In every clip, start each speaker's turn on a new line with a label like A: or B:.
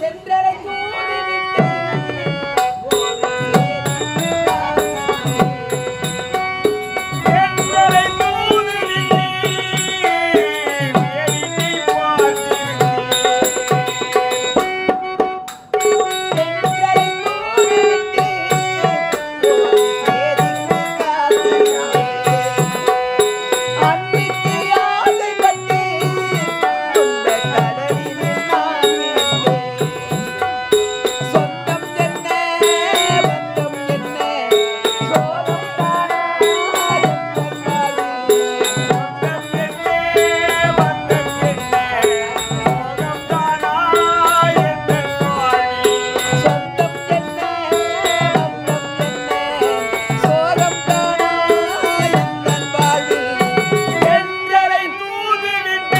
A: தென்றலை தூதிவிட்டு ஒரு
B: தென்றலை தூதுவிட்டு வேடிக்கை பார்த்திருக்கிறேன்.
A: தென்றலை தூதிவிட்டு ஒரு சேதிக்கு காத்திருக்கிறேன். அன்பிற்கு ஆசைப்பட்டு உந்த கடலில் நான் விழுந்தேன். சொந்தம் என்ன பந்தம் என்ன சோகம் தானா எந்தன் வாழ்வில்.
B: சொந்தம் என்ன, பந்தம் என்ன, சோகம்தானா எந்தன் வாழ்வில்.
A: சொந்தம் என்ன பந்தம் என்ன சோகம் தானா எந்தன் வாழ்வில்.
B: தென்றலை தூதுவிட்டு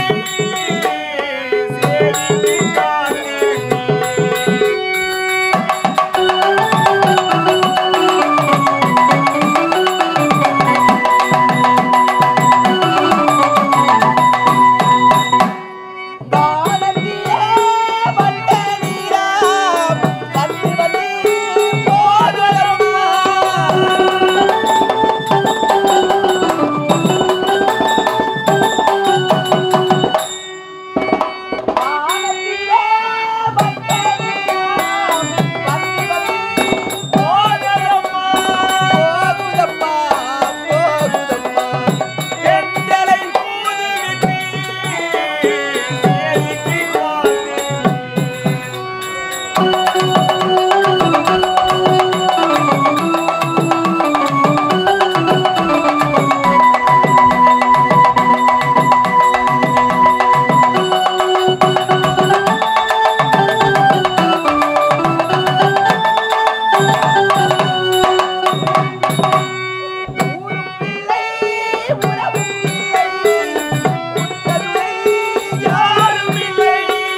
B: சேதிக்கு காத்திருக்கிறேன்.
A: வானத்திலே வந்த நீராம் வந்து வந்து போகுதம்மா. வானத்திலே வந்த நீராம் வந்து வந்து
B: போதலம்மா,
A: போகுதம்மா, போகுதம்மா.
B: தென்றலை தூதுவிட்டு சேதிக்கு காத்திருக்கிறேன்.
A: ஊரும் இல்லை, உறவும் இல்லை, உன்கருணை
B: யாரும் இல்லை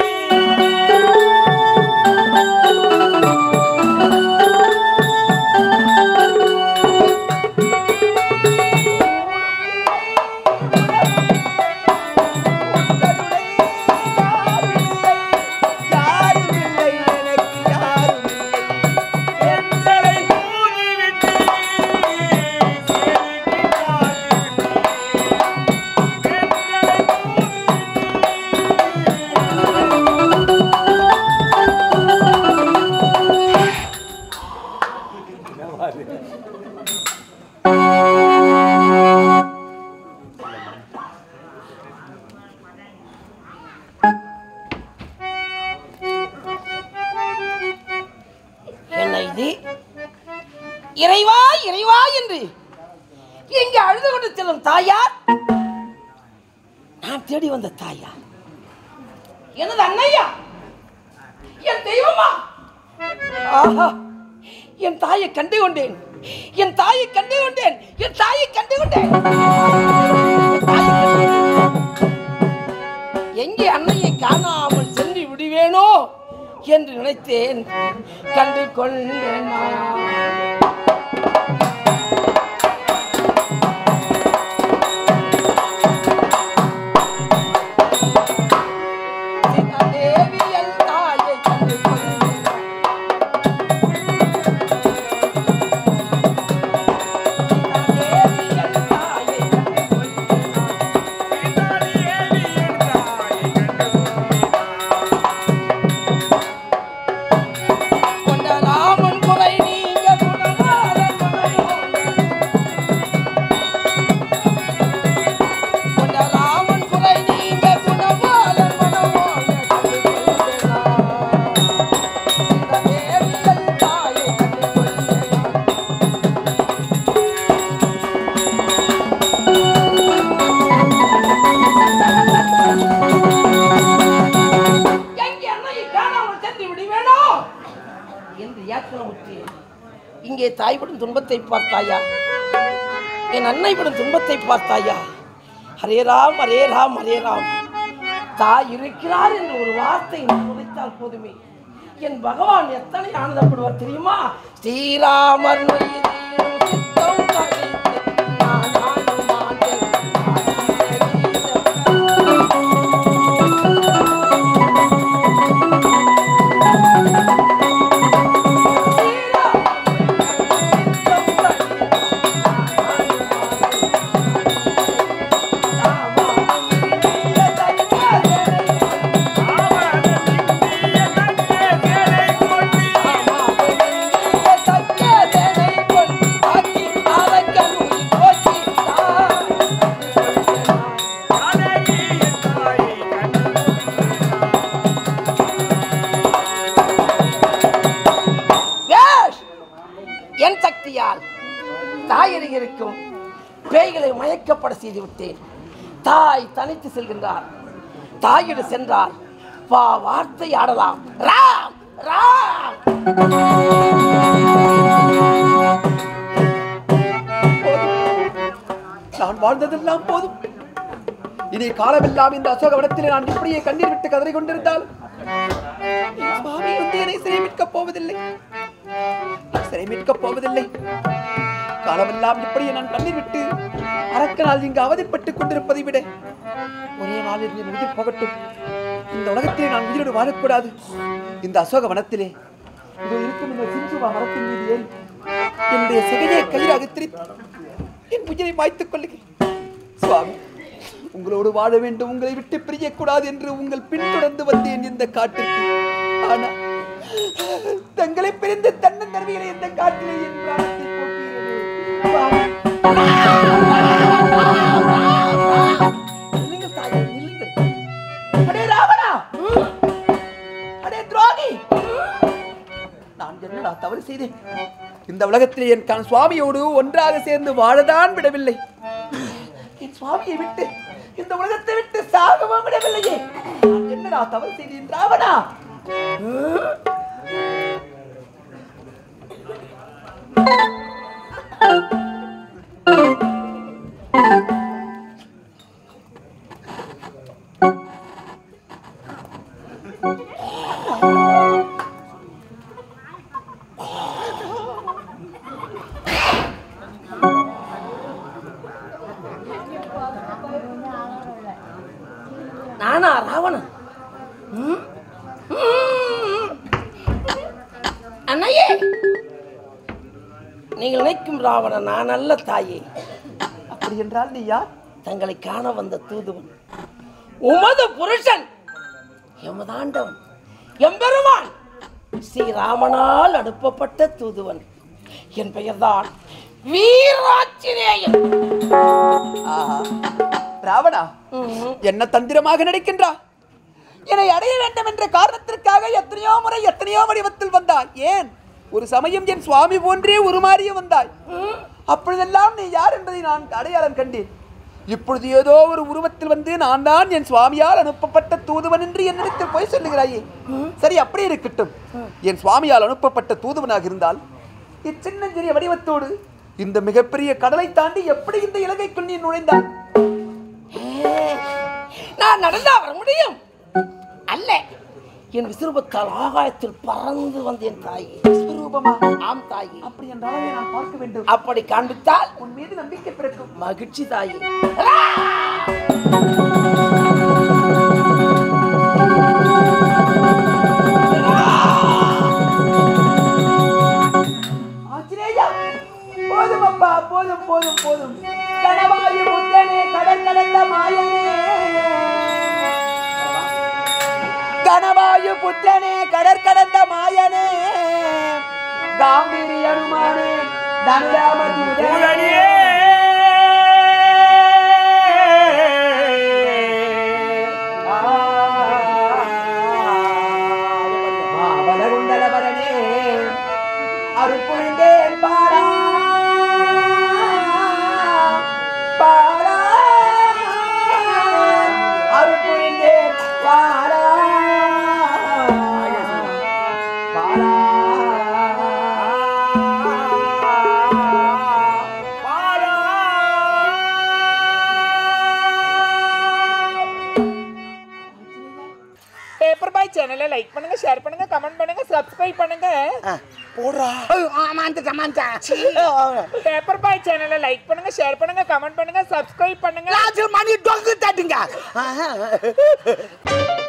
B: தென்றலை தூதுவிட்டு சேதிக்கு காத்திருக்கிறேன். தென்றலை
A: என்ன இது இறைவா இறைவா என்று இங்கே அழுது கொண்டு செல்லும் தாயார் நான் தேடி வந்த தாயா எனது அண்ணையா என் தெய்வமா ஆஹா என் தாயை கண்டு கொண்டேன் என் தாயை கண்டு கொண்டேன் என் தாயை கண்டு கொண்டேன் என் தாயை கண்டு கொண்டேன். எங்கே அன்னையை காணாமல் சென்று விடுவேனோ என்று நினைத்தேன் கண்டு கொண்டேன் நான். சீதாதேவி என் தாயை கண்டு கொண்டேன். சீதாதேவி என் தாயை கண்டு கொண்டேன். கொண்ட ராமன் குறை நீங்க குணநாதன் மனமோங்க. கொண்ட ராமன் குறை நீங்க குணபாலன் மனமோங்க. கண்டு கொள்வேனா. இந்த தேவியல் தாயை கண்டு கொள்வேனா. எங்கே அன்னையை காணாமல் சென்று விடுவேனோ என்று ஏக்கனமுற்றேன் இங்கே தாய்படும் துன்பத்தை பார்த்தாயா என் அன்னைப்படும் துன்பத்தை பார்த்தாயா ஹரே ராம் ஹரே ராம் ஹரே ராம் தாய் இருக்கிறார் என்று ஒரு வார்த்தை நீ உரைத்தால் போதுமே என் பகவான் எத்தனை ஆனந்தப்படுவார் தெரியுமா ஸ்ரீராமர் நொய்தீரும் சித்தம் கரைத்து நான் ஆடும் ஆண்டேன். ஆடிய கீதம் பிள்ளைகளை மயக்கப்பட செய்து விட்டேன் தாய் தனித்து செல்கின்றார் தாயிடு சென்றார் வா வார்த்தை ஆடலாம் ராம் ராம்
C: நான் வாழ்ந்ததெல்லாம் போதும் இனி காலமெல்லாம் இந்த அசோகவனத்தில் நான் இப்படியே கண்ணீர் விட்டு கதறி கொண்டிருந்தால் என் சுவாமி வந்து என்னை சிறை மீட்கப் போவதில்லை சிறை மீட்கப் போவதில்லை காலமெல்லாம் இப்படியே நான் கண்ணீர் விட்டு அரக்கனால் இங்கு அவதிப்பட்டுக் கொண்டிருப்பதை விட ஒரே நாளில் என் உயிர் போகட்டும் இந்த உலகத்திலே நான் உயிரோடு வாழக்கூடாது இந்த அசோக வனத்திலே இதோ இருக்கும் இந்த சிஞ்சுவா மரத்தின் மீது ஏறி என்னுடைய சிகையை கயிறாக திரித்து என் உயிரை மாய்த்துக் கொள்ளுகிறேன் சுவாமி உங்களோடு வாழ வேண்டும் உங்களை விட்டு பிரியக்கூடாது என்று உங்கள் பின்தொடர்ந்து வந்தேன் இந்த காட்டிற்கு ஆனா தங்களை பிரிந்து தன்னன் தருவிகளை இந்த காட்டிலே என் பிராணத்தை போக்குகிறது. சுவாமி.
A: நில்லுங்கள் தாயே நில்லுங்கள்
C: அடே ராவணா அடே துரோகி நான் என்னடா தவறு செய்தேன் இந்த உலகத்தில் என் கண் சுவாமியோடு ஒன்றாக சேர்ந்து வாழதான் விடவில்லை என் சுவாமியை விட்டு இந்த உலகத்தை விட்டு சாகவும் விடவில்லையே நான் என்னடா தவறு செய்தேன் ராவணா
A: நானா ராவணன் ம்? ம். அண்ணையே நீங்கள் நினைக்கும் ராவணன் நான் அல்ல தாயே
C: அப்படி என்றால் நீ யார்
A: தங்களை காண வந்த தூதுவன் உமது புருஷன் எமதாண்டவன் எம்பெருமான் ஸ்ரீராமனால் அனுப்பப்பட்ட தூதுவன் என் பெயர்தான் வீராச்சினேயன்
C: ஆஹா ராவணா
A: ம்.
C: என்ன தந்திரமாக நடிக்கின்றா என்னை அடைய வேண்டும் என்ற காரணத்திற்காக எத்தனையோ முறை எத்தனையோ வடிவத்தில் வந்தாய் ஏன் ஒரு சமயம் என் சுவாமி போன்றே உருமாறிய வந்தாய் அப்பொழுதெல்லாம் நீ யார் என்பதை நான் அடையாளம் கண்டேன் இப்பொழுது ஏதோ ஒரு உருவத்தில் வந்து நான் தான் என் சுவாமியால் அனுப்பப்பட்ட தூதுவன் என்று என்னிடத்தில் போய் சொல்லுகிறாயே சரி அப்படி இருக்கட்டும் என் சுவாமியால் அனுப்பப்பட்ட தூதுவனாக இருந்தால் இச்சின்னஞ்சிறிய வடிவத்தோடு இந்த மிகப்பெரிய கடலை தாண்டி எப்படி இந்த இலங்கைக்குள் நீ நுழைந்தாய்
A: ஏய், நான் நடந்தா வர முடியும் அல்ல என் விசுரூபத்தால் ஆகாயத்தில் பறந்து வந்தேன் தாயே
C: விஸ்வரூபமா
A: ஆம் தாயே
C: அப்படி என்றாலே நான் பார்க்க வேண்டும்
A: அப்படி காண்பித்தால்
C: உன் மீது நம்பிக்கை பிறக்கும்
A: மகிழ்ச்சி தாயே
C: ஆஞ்சநேயா போதும் அப்பா போதும் போதும் போதும் கணவாயு புத்தனே கடல் கடந்த மாயனே கணவாயு புத்தனே கடற்கடந்த மாயனே காம்பீரி அனுமானே தனுராம
B: உடனே
C: மாவலகுண்டலவரனே அருள்புரிந்தேன் பாரா பாரா அருள்புரிந்தேன் பாரா பாரா
D: பேப்பர் பாய் சேனலை லைக் பண்ணுங்க ஷேர் பண்ணுங்க கமெண்ட் பண்ணுங்க சப்ஸ்கிரைப் பண்ணுங்க பேப்பர் பாய் சேனலை லைக் பண்ணுங்க ஷேர் பண்ணுங்க கமெண்ட் பண்ணுங்க சப்ஸ்கிரைப் பண்ணுங்க
E: மணி டொங்கு தட்டுங்க